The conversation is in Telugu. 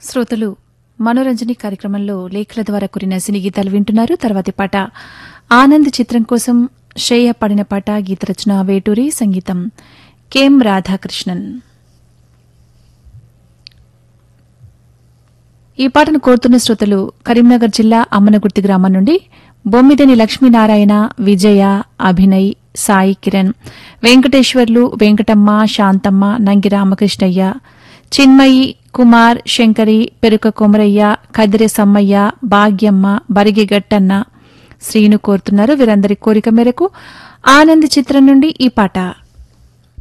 శ్రోతలు మనోరంజని కార్యక్రమంలో లేఖల ద్వారా కురిన సినీ గీతాలు వింటున్నారు తర్వాతి పాట ఆనంద్ చిత్రం కోసం శ్రేయ పాడిన పాట గీత రచన వేటూరి సంగీతం కెం రాధాకృష్ణన్ ఈ పాటను కోరుతున్న శ్రోతలు కరీంనగర్ జిల్లా అమ్మనగుర్తి గ్రామం నుండి బొమ్మిదేని లక్ష్మీనారాయణ విజయ అభినయ్ సాయి కిరణ్ వెంకటేశ్వర్లు వెంకటమ్మ శాంతమ్మ నంగి రామకృష్ణయ్య చిన్మయి కుమార్ శంకరి పెరుక కొమరయ్య కదిరె సమ్మయ్య భాగ్యమ్మ బరిగి గట్టన్న శ్రీను కోరుతున్నారు వీరందరి కోరిక మేరకు ఆనంద్ చిత్రం నుండి ఈ పాట